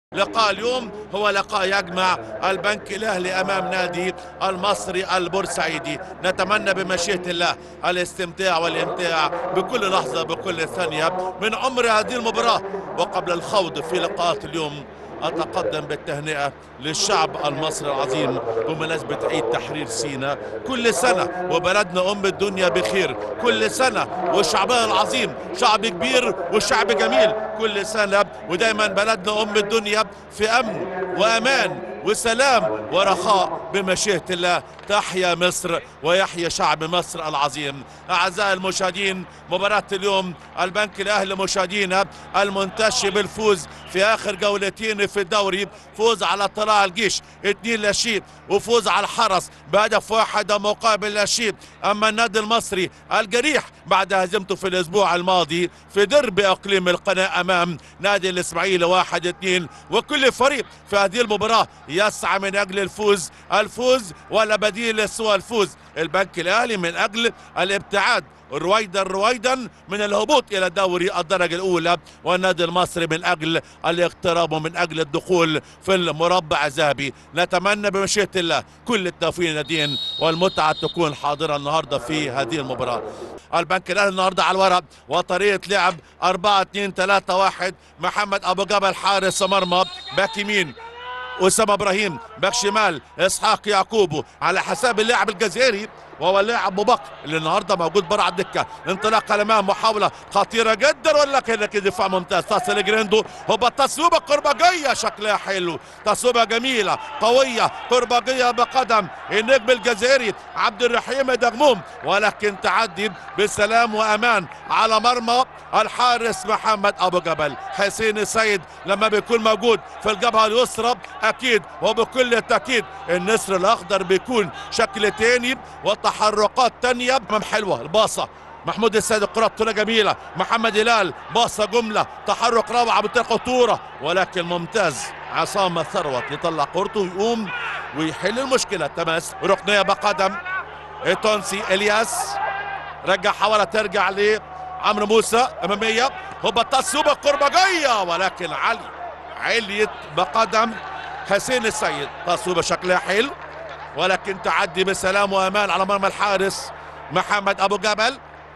لقاء اليوم هو لقاء يجمع البنك الاهلي امام نادي المصري البورسعيدي نتمنى بمشيئه الله الاستمتاع والامتاع بكل لحظه بكل ثانيه من عمر هذه المباراه وقبل الخوض في لقاءات اليوم اتقدم بالتهنئه للشعب المصري العظيم بمناسبه عيد تحرير سيناء كل سنه وبلدنا ام الدنيا بخير كل سنه والشعبنا العظيم شعب كبير وشعب جميل كل سنه ودايما بلدنا ام الدنيا في امن وامان وسلام ورخاء بمشيئة الله تحيا مصر ويحيا شعب مصر العظيم أعزائي المشاهدين مباراة اليوم البنك الأهلي مشاهدينا المنتشي بالفوز في آخر جولتين في الدوري فوز على طلائع الجيش اتنين لا شيء وفوز على الحرس بهدف واحد مقابل لا شيء أما النادي المصري الجريح بعد هزيمته في الأسبوع الماضي في درب إقليم القناة أمام نادي الإسماعيلي واحد اتنين وكل فريق في هذه المباراة يسعى من اجل الفوز الفوز ولا بديل سوى الفوز البنك الاهلي من اجل الابتعاد رويدا رويدا من الهبوط الى دوري الدرجه الاولى والنادي المصري من اجل الاقتراب ومن اجل الدخول في المربع الذهبي نتمنى بمشيئه الله كل التوفيق للناديين والمتعه تكون حاضره النهارده في هذه المباراه البنك الاهلي النهارده على الورق وطريقه لعب 4 2 3 1 محمد ابو جبل حارس مرمى باك يمين اسامه ابراهيم باك شمال اسحاق يعقوبو على حساب اللاعب الجزائري وهو اللاعب ابو بكر اللي النهارده موجود بره على الدكه انطلاقه الامام محاوله خطيره جدا ولا كده كده دفاع ممتاز تصل جريندو هو تصويبه قربجيه شكلها حلو تصويبه جميله قويه قربجيه بقدم النجم الجزائري عبد الرحيم دغموم ولكن تعدي بسلام وامان على مرمى الحارس محمد ابو جبل حسين السيد لما بيكون موجود في الجبهه اليسرى اكيد وبكل تاكيد النسر الاخضر بيكون شكل تاني وتحركات تانية امام حلوه الباصه محمود السيد الكرة بطولة جميلة محمد هلال باصة جملة تحرك روعة بتاع خطورة ولكن ممتاز عصام ثروت يطلع كورته ويقوم ويحل المشكلة تماس ركنية بقدم التونسي الياس رجع حاول ترجع لعمرو موسى امامية هو تصوبة قربجية ولكن علي عليت بقدم حسين السيد تصويبة شكلها حلو ولكن تعدي بسلام وامان على مرمى الحارس محمد ابو جبل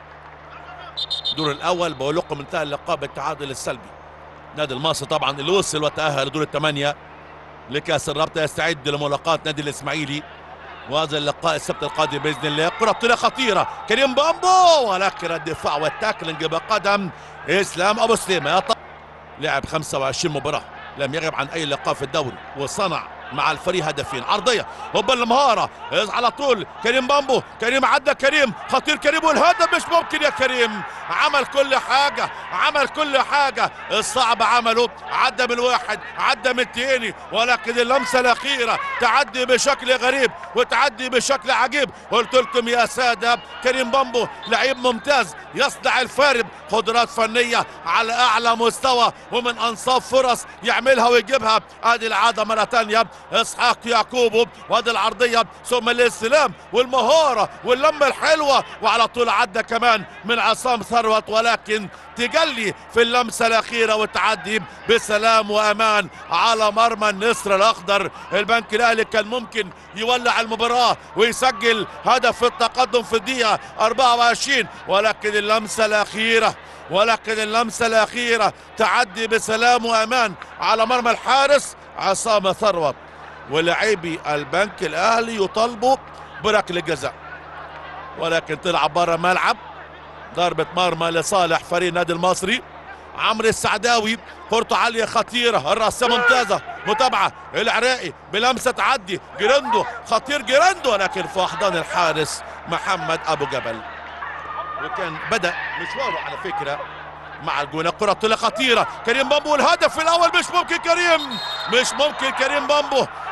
الدور الاول بقول لكم انتهى اللقاء بالتعادل السلبي نادي الماصي طبعا اللي وصل وتاهل لدور الثمانيه لكاس الرابطه يستعد لملاقاه نادي الاسماعيلي وهذا اللقاء السبت القادم باذن الله كره بطوله خطيره كريم بامبو ولكن الدفاع والتاكلينج بقدم اسلام ابو سليمه لعب 25 مباراه لم يغب عن اي لقاء في الدوري وصنع مع الفريق هدفين عرضيه هوبا المهاره على طول كريم بامبو كريم عدى كريم خطير كريم والهدف مش ممكن يا كريم عمل كل حاجه عمل كل حاجه الصعب عمله عدى من واحد عدى من التاني ولكن اللمسه الاخيره تعدي بشكل غريب وتعدي بشكل عجيب قلت لكم يا ساده كريم بامبو لعيب ممتاز يصنع الفارق قدرات فنيه على اعلى مستوى ومن انصاف فرص يعملها ويجيبها ادي العاده مره ثانيه اسحاق يعقوب وادي العرضيه ثم الاستلام والمهاره واللمه الحلوه وعلى طول عدى كمان من عصام ثروت ولكن تجلي في اللمسه الاخيره وتعدي بسلام وامان على مرمى النسر الاخضر البنك الاهلي كان ممكن يولع المباراه ويسجل هدف التقدم في الدقيقه 24 ولكن اللمسه الاخيره ولكن اللمسه الاخيره تعدي بسلام وامان على مرمى الحارس عصام ثروت ولاعبي البنك الاهلي يطالبوا بركله جزاء ولكن طلع بره ملعب ضربة مرمى لصالح فريق النادي المصري عمرو السعداوي كورته عالية خطيرة الرأسية ممتازة متابعة العراقي بلمسة تعدي جيرندو خطير جيرندو لكن في أحضان الحارس محمد أبو جبل وكان بدأ مشواره على فكرة مع الجونه كرة طلع خطيرة كريم بامبو الهدف الأول مش ممكن كريم مش ممكن كريم بامبو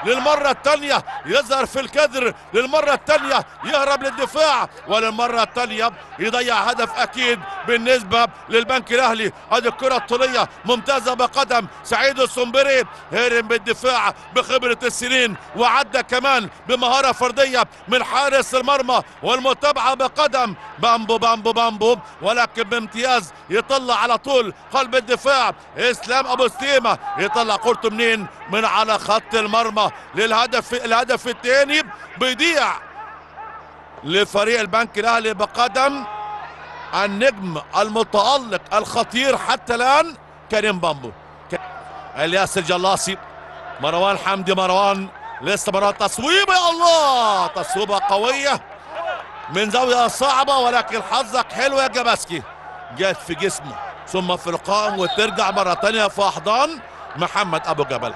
للمرة الثانية يظهر في الكدر للمرة الثانية يهرب للدفاع وللمرة الثانية يضيع هدف أكيد بالنسبة للبنك الأهلي هذه الكرة الطولية ممتازة بقدم سعيد السنبري هرم بالدفاع بخبرة السنين وعدى كمان بمهارة فردية من حارس المرمى والمتابعة بقدم بامبو بامبو بامبو ولكن بامتياز يطلع على طول قلب الدفاع اسلام ابو سليمة يطلع كورته منين من على خط المرمى للهدف الهدف الثاني بيضيع لفريق البنك الاهلي بقدم النجم المتألق الخطير حتى الان كريم بامبو الياس الجلاصي مروان حمدي مروان لسه مروان تصويبه يا الله تصويبه قويه من زاويه صعبه ولكن حظك حلو يا جباسكي جت في جسمه ثم في القائم وترجع مره ثانيه في احضان محمد ابو جبل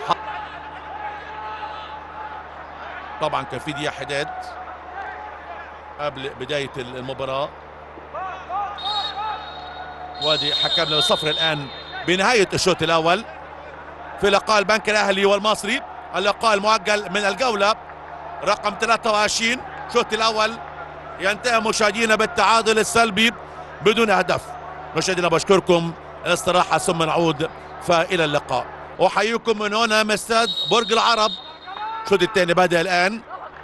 طبعا كان في دقيقه حداد قبل بدايه المباراه وادي حكمنا الصفر الان بنهايه الشوط الاول في لقاء البنك الاهلي والمصري اللقاء المؤجل من الجوله رقم 23 الشوط الاول ينتهي مشاهدينا بالتعادل السلبي بدون هدف مشاهدينا بشكركم استراحه ثم نعود فالى اللقاء احييكم من هنا من استاد برج العرب الشوط الثاني بدا الان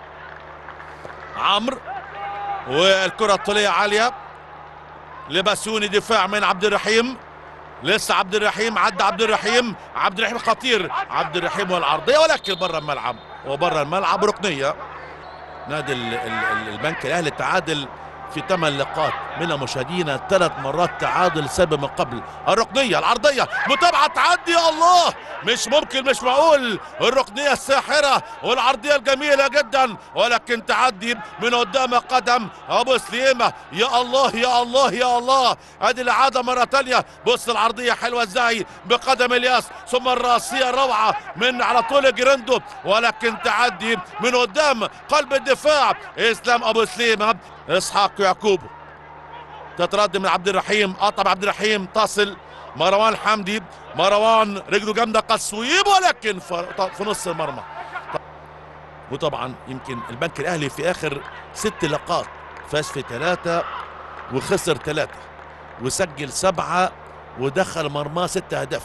عمرو والكره الطوليه عاليه لبسوني دفاع من عبد الرحيم لسه عبد الرحيم عدى عبد الرحيم عبد الرحيم خطير عبد الرحيم والعرضيه ولكن بره الملعب وبره الملعب ركنيه نادي ال- ال- البنك الاهلي تعادل في ثمان لقاءات من مشاهدينا ثلاث مرات تعادل سبب من قبل الركنيه العرضيه متابعه تعدي يا الله مش ممكن مش معقول الركنيه الساحره والعرضيه الجميله جدا ولكن تعدي من قدام قدم ابو سليمه يا الله يا الله يا الله ادي الاعاده مره ثانيه بص العرضيه حلوه ازاي بقدم الياس ثم الراسيه روعه من على طول جريندو ولكن تعدي من قدام قلب الدفاع اسلام ابو سليمه اسحاق يعقوب تترد من عبد الرحيم قطع عبد الرحيم تصل مروان حمدي مروان رجله جامده تصويب ولكن ف- في نص المرمى وطبعا يمكن البنك الاهلي في اخر ست لقاءات فاز في ثلاثه وخسر ثلاثه وسجل سبعه ودخل مرماه ست اهداف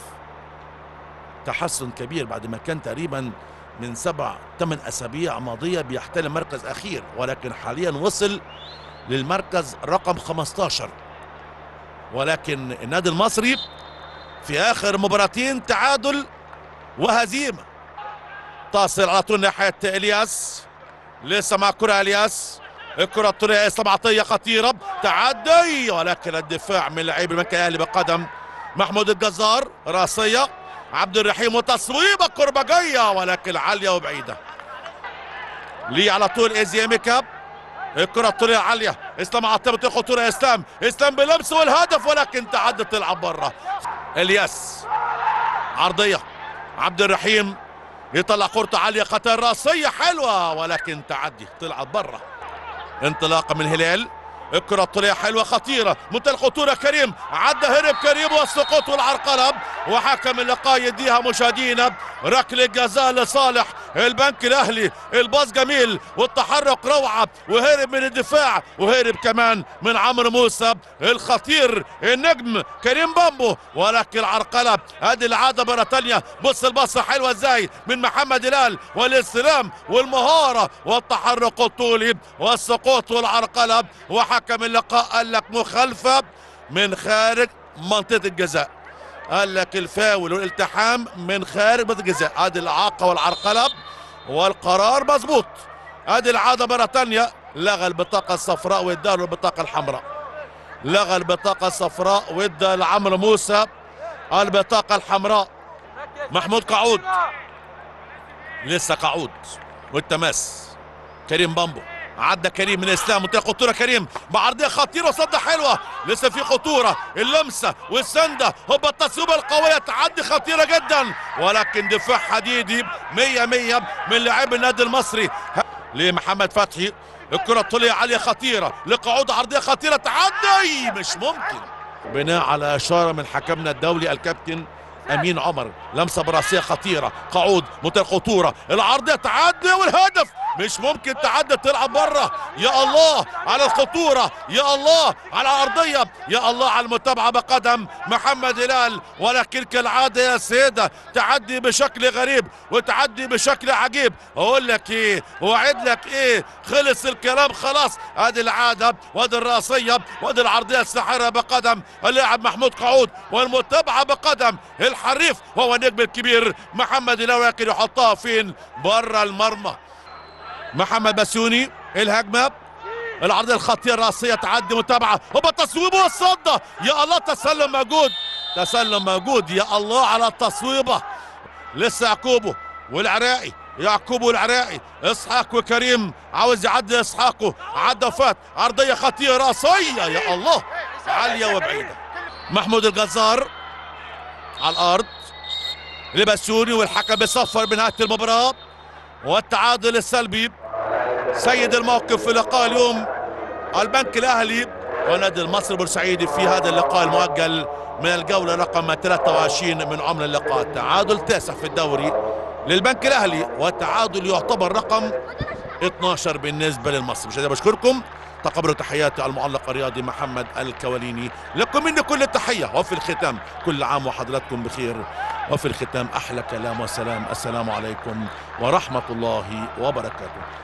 تحسن كبير بعد ما كان تقريبا من سبع ثمان اسابيع ماضيه بيحتل مركز اخير ولكن حاليا وصل للمركز رقم 15 ولكن النادي المصري في اخر مباراتين تعادل وهزيمه تصل على طول ناحيه الياس لسه مع كره الياس الكره الطوليه اسلام عطيه خطيره تعدي ولكن الدفاع من لعيب المكة الاهلي بقدم محمود الجزار راسيه عبد الرحيم وتصويبه كربجيه ولكن عاليه وبعيده ليه على طول ايزي ميكاب الكرة الطولية عالية اسلام عطية بتاخد خطورة اسلام اسلام بلمس والهدف ولكن تعدى تلعب بره الياس عرضية عبد الرحيم يطلع كرة عالية خطر راسية حلوة ولكن تعدي طلعت بره انطلاقة من هلال الكرة الطولية حلوة خطيرة منتهى الخطورة كريم عدى هرب كريم والسقوط والعرقلة وحكم اللقاء يديها مشاهدينا ركلة جزاء لصالح البنك الاهلي الباص جميل والتحرك روعة وهرب من الدفاع وهرب كمان من عمرو موسى الخطير النجم كريم بامبو ولكن العرقلة ادي العادة مرة تانية بص البصة حلوة ازاي من محمد هلال والاستلام والمهارة والتحرك الطولي والسقوط والعرقلة وحكم اللقاء قال لك مخالفة من خارج منطقة الجزاء قال لك الفاول والالتحام من خارج منطقة الجزاء ادي الاعاقة والعرقلة والقرار مظبوط ادي العادة مرة تانية لغى البطاقة الصفراء واداله البطاقة الحمراء لغى البطاقة الصفراء وادى لعمرو موسى البطاقة الحمراء محمود قعود لسه قعود والتماس كريم بامبو عدى كريم من اسلام منطقه خطوره كريم بعرضيه خطيره وصده حلوه لسه في خطوره اللمسه والسنده هوبا التصويبه القويه تعدي خطيره جدا ولكن دفاع حديدي 100 100 من لاعب النادي المصري لمحمد فتحي الكره الطوليه عاليه خطيره لقعود عرضيه خطيره تعدي مش ممكن بناء على اشاره من حكمنا الدولي الكابتن امين عمر لمسه براسيه خطيره قعود منتهى الخطوره العرضيه تعدي والهدف مش ممكن تعدي تلعب بره يا الله على الخطوره يا الله على الارضيه يا الله على المتابعه بقدم محمد هلال ولكن كالعاده يا سيده تعدي بشكل غريب وتعدي بشكل عجيب اقول لك ايه وعد لك ايه خلص الكلام خلاص ادي العاده وادي الراسيه وادي العرضيه الساحره بقدم اللاعب محمود قعود والمتابعه بقدم الحريف هو النجم الكبير محمد هلال ولكن يحطها فين بره المرمى محمد بسيوني الهجمه العرضيه الخطيه الراسيه تعدي متابعه هو التصويب والصده يا الله تسلم موجود تسلم موجود يا الله على التصويبه لسه يعقوبه والعراقي يعقوب والعراقي اسحاق وكريم عاوز يعدي اسحاقه عدى فات عرضيه خطيره راسيه يا الله عاليه وبعيده محمود الجزار على الارض لبسوني والحكم بيصفر بنهايه المباراه والتعادل السلبي سيد الموقف في لقاء اليوم البنك الاهلي ونادي المصري بورسعيدي في هذا اللقاء المؤجل من الجوله رقم 23 من عمر اللقاء تعادل تاسع في الدوري للبنك الاهلي والتعادل يعتبر رقم 12 بالنسبه للمصري مش بشكركم تقبلوا تحياتي المعلق الرياضي محمد الكواليني لكم مني كل التحيه وفي الختام كل عام وحضراتكم بخير وفي الختام احلى كلام وسلام السلام عليكم ورحمه الله وبركاته